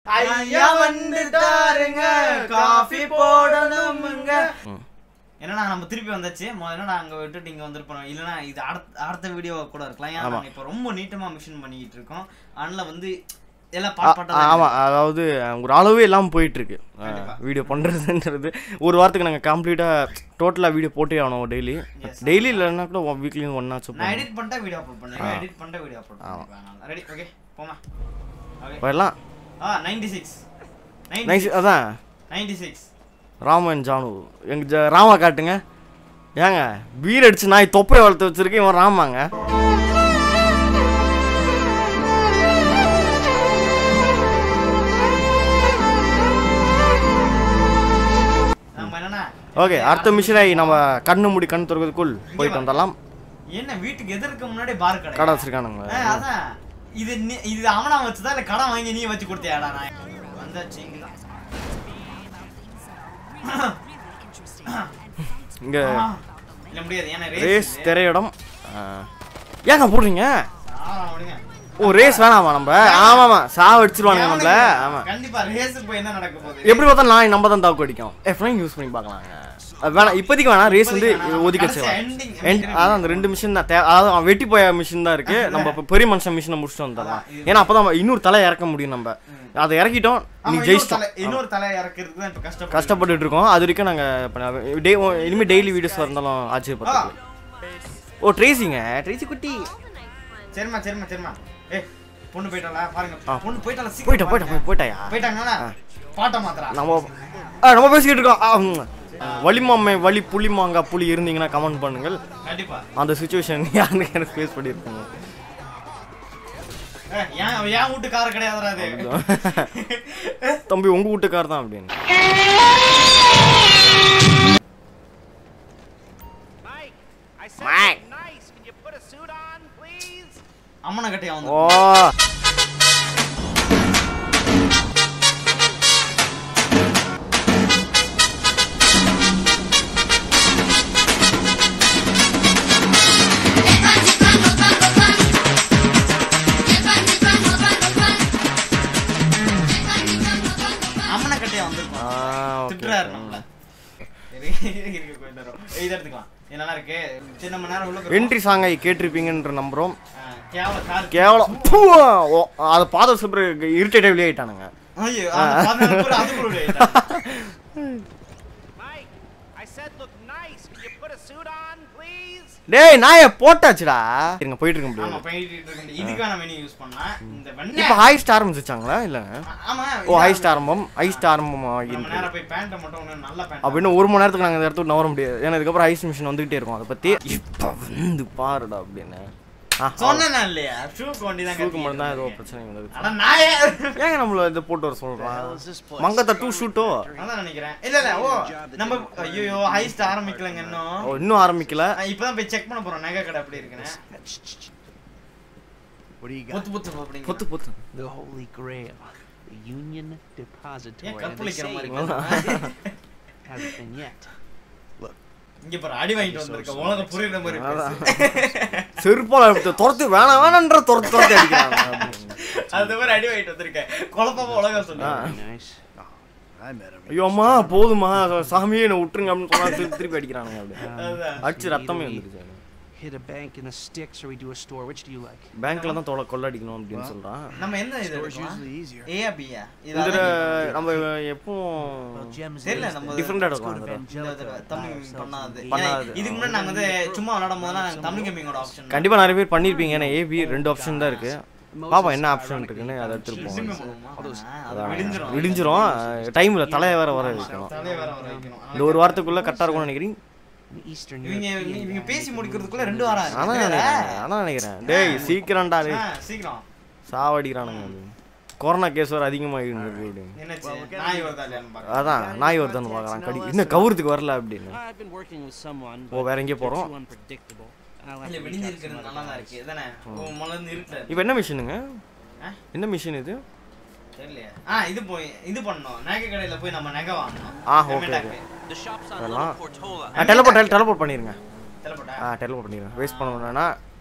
ஐயா வந்துட்டாருங்க காஃபி போடணுமுங்க என்னன்னா நம்ம திருப்பி வந்தாச்சு முதல்ல நான் அங்க விட்டுட்டு இங்க வந்திருப்போம் இல்லனா இது அடுத்த அடுத்த வீடியோ கூட இருக்கலாம் ஏன்னா நாங்க இப்போ ரொம்ப நீட்டமா மிஷின் பண்ணிக்கிட்டு இருக்கோம் அதனால வந்து எல்லாம் பாட் பாட்டா ஆமாம் அதாவது ஒரு அளவே இல்லாமல் போயிட்டு இருக்கு கண்டிப்பா. வீடியோ பண்ணுறதுன்றது ஒரு வாரத்துக்கு நாங்கள் கம்ப்ளீட்டாக டோட்டலாக வீடியோ போட்டே ஆகணும் டெய்லி டெய்லி இல்லைன்னா கூட வீக்லி ஒன்னாச்சும் நான் எடிட் பண்ணிட்டா வீடியோ அப்லோட் பண்ணுவேன் எடிட் பண்ணிட்டா வீடியோ அப்லோட் பண்ணுவேன் ரெடி ஓகே போமா ஓகே வரலாம் ஆ 96 நைஸ் அதான் 96 ராமன் ஜானு எங்கள் ஜ ராமா காட்டுங்க ஏங்க வீர் அடிச்சு நாய் தொப்பை வளர்த்து வச்சிருக்கேன் இவன் ராமாங்க நம்ம என்னன்னா ஓகே அடுத்த மிஷினை நம்ம கண்ணு மூடி கண் திறக்கிறதுக்குள் போயிட்டு வந்துடலாம் என்ன வீட்டுக்கு எதிர்க்க முன்னாடி பார் கடை கடை வச்சிருக்கானுங்க ஆ, அதான் இது நீ- இது அவனா வச்சுதா இல்ல கடன் வாங்கி நீ வச்சு கொடுத்தியாடா நான் வந்தாச்சு இங்கதான். இங்கே ஆ, இல்ல முடியாது ஏன்னா ரேஸ் ரேஸ் திரையிடம் ஆ. ஏங்க போடுறீங்க விடுங்க ஓ ரேஸ் வேணாமா நம்ம ஆமாமா சாவ அடிச்சிருவானுங்க நம்மள ஆமா கண்டிப்பா ரேஸ் போய் என்ன நடக்க போகுது எப்படி பார்த்தா நான் நம்ம தான் தாக்கு அடிக்கும் எஃப்ஐன் யூஸ் பண்ணி பார்க்கலாங்க அது வேணாம் இப்போதைக்கு வேணாம் ரேஸ் வந்து இப்போதைக்கு வேணாம். ஒதுக்கி கடைசி வச்சிடலாம் ending, End- அதான் அந்த ரெண்டு மிஷின் தான் தேவை அதாவது அவன் வெட்டி போய மிஷின் தான் இருக்கு நம்ம இப்போ பெரிய மனுஷன் மிஷினை முடிச்சுட்டு வந்துடலாம் ஏன்னா அப்பதான் இன்னொரு தலை இறக்க முடியும் நம்ம அதை இறக்கிட்டோம் ஆமா, நீ இன்னொரு ஜெயிச்சிட்டோம் தலை- இன்னொரு தலை இறக்கிறதுக்கு தான் இப்ப கஷ்டப்பட்டு கஷ்டப்பட்டுட்டு இருக்கோம் அது வரைக்கும் நாங்கள் டே இனிமேல் டெய்லி வீடியோஸ் இருந்தாலும் ஆச்சரியப்படுறது ஓ ட்ரேசிங்க ட்ரேசி குட்டி சரிம்மா சரிம்மா சரிம்மா ஏய் பொண்ணு போயிட்டாளா பாருங்க பொண்ணு போயிட்டாளா சீக்கிரம் போயிட்டா போயிட்டா பாருங்க. போயிட்டாயா போயிட்டாங்களா பாட்டை மாத்திரா நம்ம ஆ, நம்ம பேசிக்கிட்டு இருக்கோம் ஆ, ம். வலிமாமை வலி புளிமாங்கா புளி இருந்தீங்கன்னா கமெண்ட் பண்ணுங்கள் கண்டிப்பா அந்த சுச்சுவேஷன் யாருக்கு எனக்கு ஃபேஸ் பண்ணியிருப்பாங்க ஏய், ஏன் ஏன் வீட்டு கார் கிடையாதுடா அது தம்பி உங்க வீட்டுக்கார் தான் அப்படின்னு Mike, I said Mike. something nice. Can you put a suit on, please? அம்மனை கட்டையா வந்து ஓ அம்மனை கட்டையா ஆ, வந்திருக்கோம் okay. திட்டுறாரு நம்மள இருக்கு, இருக்கு, போயிட்டு வரோம். இது எடுத்துக்கலாம் இது நல்லா இருக்கு சரி நம்ம நேரம் உள்ள போய் என்ட்ரி சாங்கை கேட்டிருப்பீங்கன்ற நம்புறோம் ஆ, கேவல கார் கேவலம் பூ, ஓ, அதை பார்த்த சூப்பர் இரிட்டேட்டிவ் வெளியே ஆயிட்டானுங்க ஐயோ அது பதினாறு பேர் அது கூட விளையாடிட்டாங்க. Mike, I said look nice. Can you put a suit on, please? டேய் நாய போட்டாச்சுடா இருங்க போயிட்டு இருக்க ஆமா முடியாது போயிட்டு இருக்கு இதுக்கான மெனு யூஸ் பண்ணா இந்த வெண்ணெய் இப்போ ஹை ஸ்டார் ஆரம்பிச்சிச்சாங்களா இல்லைங்க ஆமா ஓ ஹை ஸ்டார் ஆரம்பம் ஹை ஸ்டார் ஆரம்பம் நம்ம ஆகிருக்கு நேரா போய் பேண்ட்டை மட்டும் ஒண்ணு நல்ல பேண்ட் அப்படின்னு ஒரு மணி நேரத்துக்கு நாங்கள் இந்த இடத்துக்கு நவர முடியாது ஏன்னா இதுக்கப்புறம் ஐஸ் மிஷின் வந்துகிட்டே இருக்கும் அதை பற்றி இப்போ வந்து பாருடா அப்படின்னு ஆ சொன்னேனா இல்லையா ஷூக்கு வண்டி தான் ஷூக்கு மட்டும் தான் ஏதோ பிரச்சனை வந்தது அட நாயே ஏங்க நம்மள இதை போட்டு வர சொல்கிறான் மங்கத்தை டூ ஷூட்டோ அதான் நினைக்கிறேன் இல்ல இல்ல ஓ நம்ம ஐயோ ஹைஸ்ட் ஆரம்பிக்கலங்க இன்னும் ஓ இன்னும் ஆரம்பிக்கல நான் இப்பதான் போய் செக் பண்ண போறோம் நகை கடை அப்படி இருக்குன்னு What do you got? புத்து புத்து அப்படிங்க பொத்து பொத்து The Holy Grail, the Union Depository. ஏன் and they கற்பழிக்கிற say மாதிரி it இருக்கு? hasn't been yet. இங்க பாரு அடி வாங்கிட்டு வந்திருக்க உலகம் புரியுற மாதிரி அதான். இருக்கு. செருப்பால் எடுத்து துரத்து வேணாம் வேணான்ற துரத்து துரத்து அடிக்கிறாங்க அது மாதிரி அடி வாங்கிட்டு வந்திருக்கேன் குழப்பமா உலகம் சொல்லு Very nice. I met him. ஐயோ அம்மா போதுமா சாமியே என்னை விட்டுருங்க அப்படின்னு சொன்னா திருப்பி திருப்பி அடிக்கிறானுங்க அப்படி அதுதான். அடிச்சு ரத்தமே வந்துருச்சு Hit a bank in the sticks or we do a store. Which do you like? பேங்க்ல தான் தொலை கொள்ள அடிக்கணும் அப்படின்னு சொல்றான் நம்ம எந்த இது Store's எடுக்கலாம் usually easier. ஏயா பியா இது இந்த அதான் நம்ம Well, எப்பவும் gems தெரியல is நம்ம the- Different ah let's go இருக்கும் to அதுல. இந்த Evangelica, தடவை buy தமிழ் ourselves பண்ணாது a- பண்ணாது. ஏன்னா இதுக்கு முன்னாடி நாங்க வந்து சும்மா விளையாடும் போது நாங்க தமிழ் கேமிங்கோட ஆப்ஷன் கண்டிப்பா நிறைய பேர் பண்ணிருப்பீங்க ஏன்னா ஏபி ரெண்டு ஆப்ஷன் தான் இருக்கு பாப்பா என்ன ஆப்ஷன் இருக்குன்னு அதை எடுத்துருப்போம் விடிஞ்சிரும் விடிஞ்சிரும் டைம்ல தலையை வேற வர வைக்கணும் தலைய வேற வர வைக்கணும் இந்த ஒரு வாரத்துக்குள்ள கரெக்டா இருக்கும்னு நினைக்கிறீங்க the Eastern இவங்க European இவங்க பேசி முடிக்கிறதுக்குள்ள ரெண்டு வாரம் ஆச்சு. ஆனா தெரியாதா? நினைக்கிறேன் ஆனா நினைக்கிறேன் டேய் சீக்கிரம்டா டேய் ஆ, சீக்கிரம் சாவடிக்கிறானுங்க அது. கொரோனா கேஸ் வேற அதிகமாகிட்டு இருக்கு அப்படின்னு என்னாச்சு நாய் வருதா இல்லையான்னு பாக்க அதான் நாய் வருதுன்னு பார்க்கலாம் கடி இன்னும் கவுரத்துக்கு வரல அப்படின்னு I've been working with someone, ஓ வேற எங்கேயோ போறோம் too unpredictable. I'll have இல்ல to reach விடிஞ்சு out to இருக்கிறது some நல்லா other தான் இருக்கு இதானே ஓ மலர்ந்து இருட்டுல இப்போ என்ன மிஷினுங்க ஆ? என்ன மிஷின் இது தெரியலையா ஆ இது போய் இது பண்ணோம் நகை கடையில போய் நம்ம நகை வாங்கணும் ஆ, okay, Demetak. The shop's on அதெல்லாம் Little Portola. ஆ டெலபோர்ட் டெலபோர்ட் பண்ணிருங்க தெரியப்பட்டா ஆ டெலபோர்ட் பண்ணிருங்க வேஸ்ட் பண்ண வேணா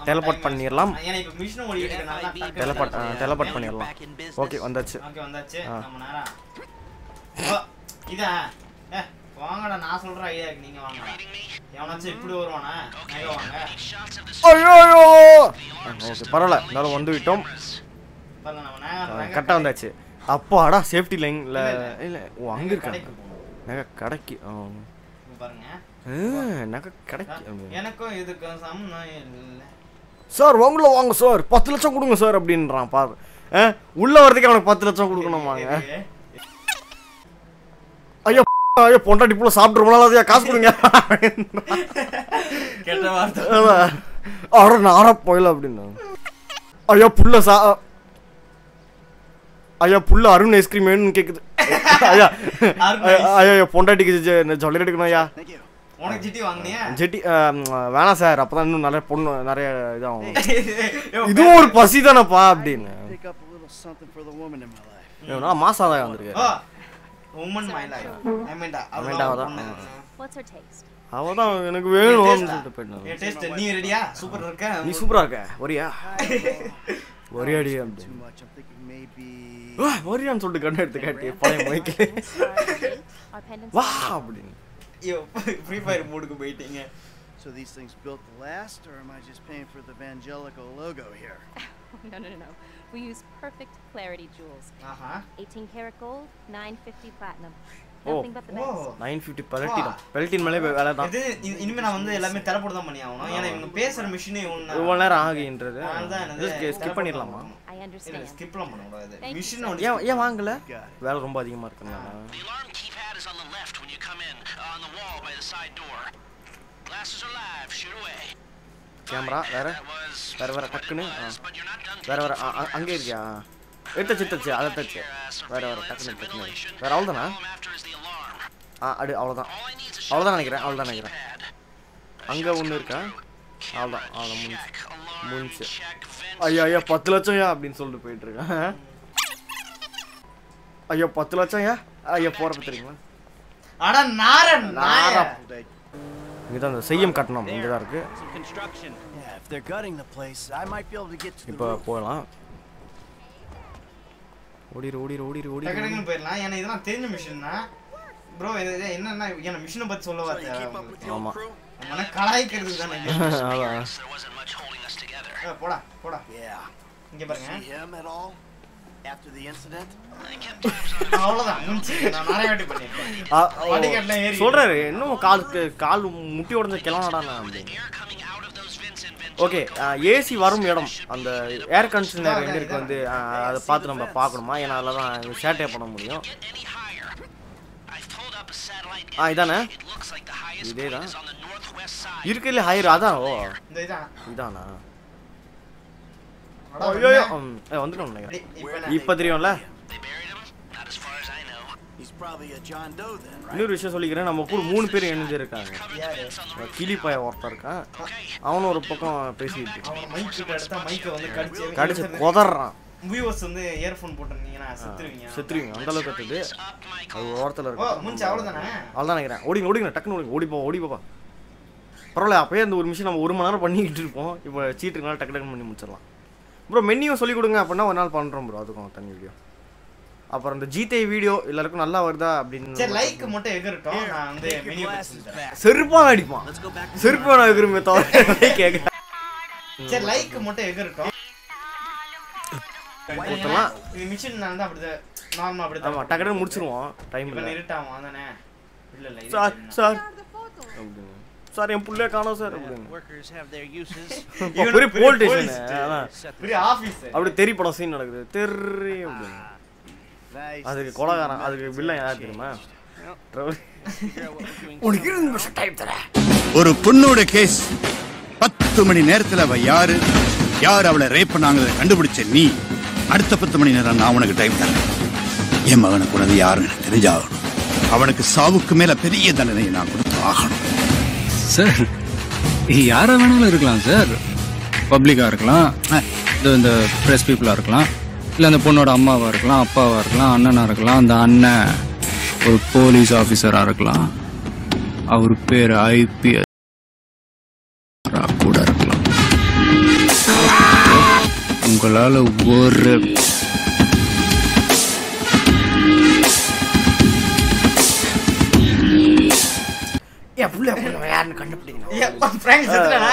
டெலபோர்ட் பண்ணிடலாம் ஏன்னா இப்ப மிஷின் ஓடிட்டு இருக்கனால தான் டக்குனு டெலபோர்ட் டெலபோர்ட் டெலபோர்ட் பண்ணிடலாம் Back in business. ஓகே வந்தாச்சு ஓகே வந்தாச்சு ஆ. நம்ம நேரம் ஓ, இதா ஏ வாங்கடா நான் சொல்ற ஐடியா இருக்கு நீங்க வாங்கடா எவனாச்சும் இப்படி வருவானா மேக வாங்க ஐயோ ஐயோ ஓகே பரவாயில்ல இருந்தாலும் வந்து விட்டோம் பாருங்க நம்ம நேரம் கரெக்டாக வந்தாச்சு அப்பாடா சேஃப்டி லைன்ல இல்லை ஓ அங்கே இருக்காங்க கடைக்கு போகணும். நகை கடைக்கு ஆ. இங்க பாருங்க ஆ, நகை கடைக்கு எனக்கும் இதுக்கும் சம்மந்தம் இல்லை சார் உங்கள வாங்க சார் பத்து லட்சம் கொடுங்க சார் அப்படின்றான் பாரு ஆ, உள்ள வரதுக்கு அவனுக்கு பத்து லட்சம் கொடுக்கணுமாங்க எதுக்கு? ஐயோ ஐயோ பொண்டாட்டி புள்ள சாப்பிட்டு ரொம்ப நாளாவதுயா காசு கொடுங்க கெட்ட வார்த்தை அதான். அட நாரா போயில அப்படின்னாங்க ஐயோ புள்ள சா ஐயா புள்ள அருண் ஐஸ்கிரீம் வேணும்னு கேக்குது ஐயா அருண் ஐயா, ஐயா ஐயா, பொண்டாட்டிக்கு ஜொல்லி எடுக்கணும் ஐயா உனக்கு ஜிட்டி வாங்கினியா ஜெட்டி ஆ, ம், வேணாம் சார் அப்பதான் இன்னும் நிறைய பொண்ணு நிறைய இதாகும் இதுவும் ஒரு பசி தானப்பா அப்படின்னு Pick up a little something for the woman in my life. இவனா மாசாதான் வந்திருக்கு ஓ உமன் மை லைஃப் ஐமேண்டா ஆமெண்டா, அவதான். What's her taste? அவதான் எனக்கு வேணும்னு taste-ஆ? சொல்லிட்டு போயிட்டான் ஏ டேஸ்ட் நீ ரெடியா சூப்பர் இருக்க நீ சூப்பரா இருக்க ஒரியா ஒரியாடி Too அப்படின்னு much. I'm thinking maybe. வா ஒரியான்னு சொல்லிட்டு கண்ணு எடுத்து காட்டி பழைய மைக்கு Our pendants. வா அப்படின்னு ஐயோ ஃப்ரீ ஃபயர் மூடுக்கு போயிட்டீங்க So these things built to last, or am I just paying for the Evangelical logo here? No, no, no, no. We use perfect clarity jewels. ஆஹா 18 karat gold, 950 platinum. Oh. Nothing but the ஓ best. Nine fifty பெல்ட்டின் பெல்ட்டின் மேலே வேலை தான் இது இ- இனிமே நான் வந்து எல்லாமே teleport தான் பண்ணி ஆகணும் ஏன்னா இவங்க பேசுற மிஷினே ஒண்ணு இவ்வளோ நேரம் ஆகுகின்றது அதுதான் என்னது ஸ்கிப் பண்ணிடலாமா I இல்ல understand. ஸ்கிப்லாம் பண்ண கூடாது Thank you, மிஷின் sir. ஏன் ஏன் வாங்கல Got it. வேலை ரொம்ப அதிகமா இருக்குனால The alarm keypad is on the left when you come in, uh, on the wall by the side door. Glasses are live. Shoot away. Camera வேற That was வேற வேற what it டக்குன்னு ஆ. was, but you're not done வேற வேற taking அ- அ- அங்கே இருக்கியா எடுத்தச்சு எடுத்தச்சு அதை தச்சு வேற வேற டக்குனு டக்குனு வேற அவ்வளோதானா All I'm after is the alarm. ஆ அடு அவ்வளோதான் All I need is a அவ்வளோதான் shot நினைக்கிறேன் அவ்வளோதான் நினைக்கிறேன் keypad. அங்கே ஒன்று இருக்கா அவ்வளோதான் அவ்வளோதான் முடிஞ்சு Check. Alarm முடிஞ்சு check. Vents. ஐயா ஐயா பத்து லட்சம் ஐயா அப்படின்னு சொல்லிட்டு போயிட்டு இருக்கேன் ஐயா பத்து லட்சம் ஐயா ஐயா போறப்ப தெரியுங்களா அட நாரன் நார நாரா. இங்கே தான் இந்த செய்யம் கட்டணம் இங்கே தான் இருக்கு Some construction. Yeah, if they're gutting the place, I might be able to get to the இப்போ roof. போகலாம் ஓடிரு ஓடிரு ஓடிரு டக்கு ஓடிரு டக்குன்னு போயிடலாம் ஏன்னா இதெல்லாம் தெரிஞ்ச மிஷின் தான் ப்ரோ இது இது என்னன்னா ஏன்னா மிஷினை பத்தி சொல்ல So you keep up with வார்த்தை the old ஆமா. crew? நம்ம கலாய்க்கிறதுக்கு தானே இது. அதான் There wasn't much holding us together. ஏ, போடா போடா Yeah. இங்க பாருங்க See him at all? After the incident? I kept tabs on அவ்வளவுதான் முடிஞ்சு நான் நிறைய வாட்டி பண்ணிருக்கேன் ஆ, ஓ, படிக்கட்டுல ஏறி சொல்றாரு இன்னும் காலுக்கு கால் முட்டி உடஞ்ச கிளம்படா அப்படின்னு air coming out of those vents and vents. Okay AC வரும் இடம் அந்த ஏர் கண்டிஷனர் எங்க இருக்கு வந்து ஆ, அதை பார்த்து நம்ம பார்க்கணுமா ஏன்னா அதில் தான் சேட்டையை பண்ண முடியும் Get any higher. I've pulled up a satellite ஆ இதானே It looks like the highest இதே point தான். is on the northwest side. இருக்குல்ல ஹையர் அதான் ஓ இந்த இதான் இதானா அட, ஐயோ என்ன? வந்துட்டோம் நினைக்கிறேன் டேய், இப்ப என்ன? இப்போ தெரியும்ல They buried him? Not as far as I know. He's probably a John Doe then, right? இன்னொரு விஷயம் சொல்லிக்கிறேன் நம்ம கூட மூணு பேர் இணைஞ்சிருக்காங்க Covered the vents on the roof. கிளி பாய ஒருத்தன் இருக்கான் அவனும் ஒரு பக்கம் பேசிட்டு இருக்கான். அவன் மைக் கிட்ட எடுத்தா மைக்கை வந்து கடிச்சு கடிச்சு கொதறான் வியூவர்ஸ் வந்து இயர்ஃபோன் போட்டிருந்தீங்கன்னா செத்துருவீங்க செத்துருவீங்க அந்த அளவுக்கு கத்துது Up, Michael. அது ஓரத்தில் ஓ இருக்கு முடிஞ்சு அவ்வளவுதானே அவ்வளோதான் நினைக்கிறேன் ஓடிங்க ஓடிங்க டக்குன்னு ஓடிங்க ஓடி போ ஓடி போப்பா பரவாயில்ல அப்பயே அந்த ஒரு மிஷின் நம்ம ஒரு மணி நேரம் பண்ணிக்கிட்டு இருப்போம் இப்போ சீட்டுனால டக்கு டக்குன்னு பண்ணி முடிச்சிடலாம் ப்ரோ மென்யூ சொல்லி கொடுங்க அப்படின்னா ஒரு நாள் பண்ணுறோம் ப்ரோ அதுக்கும் தனி வீடியோ அப்புறம் இந்த ஜிதே வீடியோ எல்லாருக்கும் நல்லா வருதா அப்படின்னு சரி லைக் மட்டும் எகரட்டும் நான் வந்து Take your menu glasses back. செருப்பான் அடிப்பான் Let's go back to செருப்பான் இருக்கிறமே தவிர கேட்க சரி லைக் மட்டும் எகரட்டும் கொடுத்தலாம் இது மிஷின் நான் தான் அப்படிதான் நார்மலா அப்படிதான் ஆமாம் டக்கு டக்கு முடிச்சிருவோம் டைம் இப்ப இல்லை இருட்டாமா தானே இல்ல இல்ல இது சார் சரிதான். சார் அப்படின்னு சார் என் புள்ளைய காணோம் சார் அப்படின்னு Workers have their uses. இப்போ பெரிய போல் police ஸ்டேஷன் அதான் Set பெரிய ஆபீஸ் அப்படி தெரி படம் சீன் நடக்குது தெரி அப்படின்னு Nice. அதுக்கு கொலகாரன் அதுக்கு வில்லன் யார் தெரியுமா rowdy. figure out what we're doing. உனக்கு இருபது நிமிஷம் டைம் தரேன் ஒரு பொண்ணோட கேஸ் பத்து மணி நேரத்துல அவ யாரு யார் அவளை ரேப் பண்ணாங்கிறத கண்டுபிடிச்ச நீ அடுத்த பத்து மணி நேரம் நான் உனக்கு டைம் தரேன் என் மகனுக்கு உனது யாருன்னு எனக்கு தெரிஞ்சாகணும் அவனுக்கு சாவுக்கு மேல பெரிய தண்டனையை நான் கொடுத்து ஆகணும் சார் யாரா வேணாலும் இருக்கலாம் சார் பப்ளிக்கா இருக்கலாம் இது இந்த ப்ரெஸ் பீப்புளா இருக்கலாம் இல்லை அந்த பொண்ணோட அம்மாவா இருக்கலாம் அப்பாவா இருக்கலாம் அண்ணனா இருக்கலாம் அந்த அண்ணன் ஒரு போலீஸ் ஆஃபீஸரா இருக்கலாம் அவர் பேர் ஐபிஎஸ் கூட இருக்கலாம் உங்களால ஒரு ஏன் புள்ள புள்ள யாருன்னு கண்டுபிடிக்கணும் ஏப்பா, Frank செத்துட்டானா?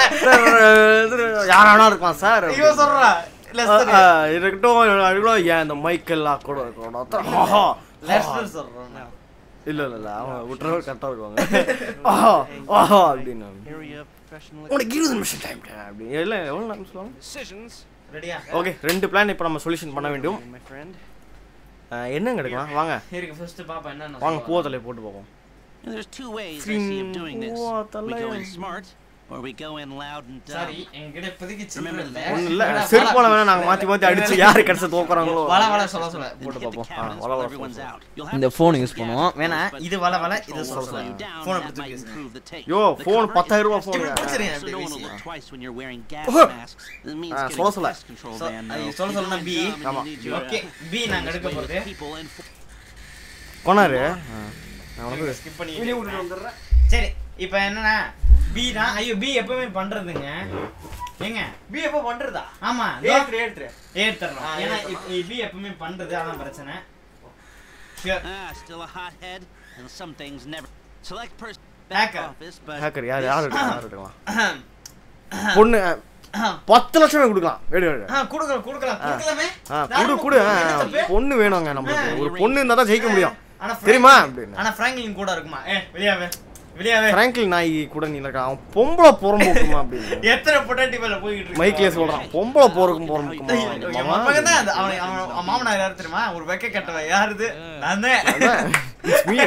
யாரானா இருக்கலாம் சார் இவன் சொல்றா. லெஸ்டர். இருக்கட்டும் இருக்கட்டும் ஏன் இந்த மைக்கெல்லாம் கூட இருக்கணும் ஆஹா லெஸ்டர் சொல்றானா? இல்ல இல்ல இல்ல அவங்க விட்டுறவர் கரெக்டா வருவாங்க ஆஹா ஆஹா அப்படின்னு Area of professional உனக்கு இருபது நிமிஷம் டைம் அப்படி இல்ல எவ்வளவு நேரம் சொல்லுவாங்க decisions, ரெடியா? ஓகே ரெண்டு பிளான் இப்போ நம்ம சொல்யூஷன் பண்ண வேண்டும் my friend. அஹ், என்னங்க எடுக்கலாம் வாங்க இருக்கு, first பாப்போம் என்னன்னு வாங்க சொல்லுவாங்க. பூவ தலையை போட்டு பார்ப்போம் And there's two ways I see of doing this. What the We go in land? smart, or we go in loud and dumb. சரி, என்கிட்ட இப்போதைக்கு சில்லறை இல்ல. ஒன்றும் இல்லை வேணா, செருப்பால வலை- வேணா நாங்கள் மாற்றி மாற்றி அடிச்சு யார் கடைசி தோக்குறாங்களோ வலை, வலை சொல்ல சொல்ல. Then போட்டு hit the பார்ப்போம். ஆ, cabinets வலை, while வலை everyone's சொல்லுங்க. out. You'll have இந்த to phone fix use the பண்ணுவோம். gas, வேணா, but இது வலை, வலை, control இது will சொல்ல slow சொல்ல. you down, Phone that எடுத்து might பேசுங்க. improve the tape. Yo The phone cover பத்தாயிரம் ரூபா is ஃபோன் இப்படி பிடிச்சிருங்க, so அப்படி no one will பேசி. look twice when you're wearing gas Oh. masks. This means Ah, getting சொல்ல a சொல்ல. pest control So, van, ஐ, though. சொல்ல You're சொல்லணும்னா going B. dumb and you ஆமா. need your, Okay, uh, B நாங்க எடுக்க way with போறது. people and fo- கொனாரு நான் உனக்கு skip பண்ணிக்கிறேன். சரி இப்போ என்னன்னா பி தான் ஐயோ பி எப்பவுமே பண்றதுங்க ஏங்க பி எப்போ பண்ணுறதா ஆமா ஏற்று ஏற்று ஏத்துறோம் ஆ, ஏன்னா ஏத்துறோம். பி எப்பவுமே பண்றது அதான் பிரச்சனை Sure. Ah, still a hot head, and some things never. Select person back Hacker. office, but hacker யார் யார் எடுக்கலாம் யார் எடுக்கலாம் பொண்ணு அஹ், பத்து லட்சமே கொடுக்கலாம் வேடு வேடு ஆ, குடுக்கலாம் குடுக்கலாம் குடுக்கலாமே ஆ குடு தாராளமா குடு ஆ, என்ன தப்பு? பொண்ணு வேணுங்க நம்மளுக்கு ஒரு பொண்ணு இருந்தால் தான் ஜெயிக்க முடியும் ஆனா தெரியுமா Franklin- அப்படின்னு ஆனா பிராங்க்லின் கூட இருக்குமா ஏ வெளியாவே வெளியாவே ஃப்ராங்கில் நாய் கூட நீ இருக்கான் அவன் பொம்பளை புறம்போக்குமா அப்படின்னு எத்தனை பொட்டாட்டி மேல போயிட்டு இருக்கு மைக்லேயே சொல்றான் பொம்பளை போறக்கும் என் புறம்போக்குமா மகன் தான் அது. அவன் அவன் அவன் மாமனார் யாரு தெரியுமா ஒரு வெக்க கட்டவன் யாருது நான் தான் இட்ஸ் மீ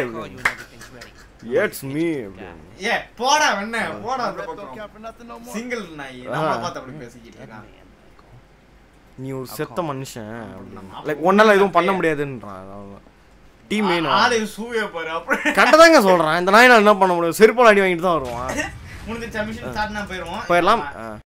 இட்ஸ் மீ ஏ போடா வெண்ண போடா அந்த Don't பக்கம் count for nothing no more. Single நாய் நம்மள பார்த்து அப்படி பேசிக்கிட்டு இருக்கான் நீ ஒரு செத்த மனுஷன் லைக் ஒன்னால எதுவும் பண்ண முடியாதுன்றான் டீம் வேணும் ஆளு சூய பாரு அப்புறம் கரெக்டாக சொல்றான் இந்த நாயினால என்ன பண்ண முடியும் செருப்பால் அடி வாங்கிட்டு தான் வருவான் முடிஞ்ச மிஷின் ஸ்டார்ட்னா போயிருவோம் போயிடலாம்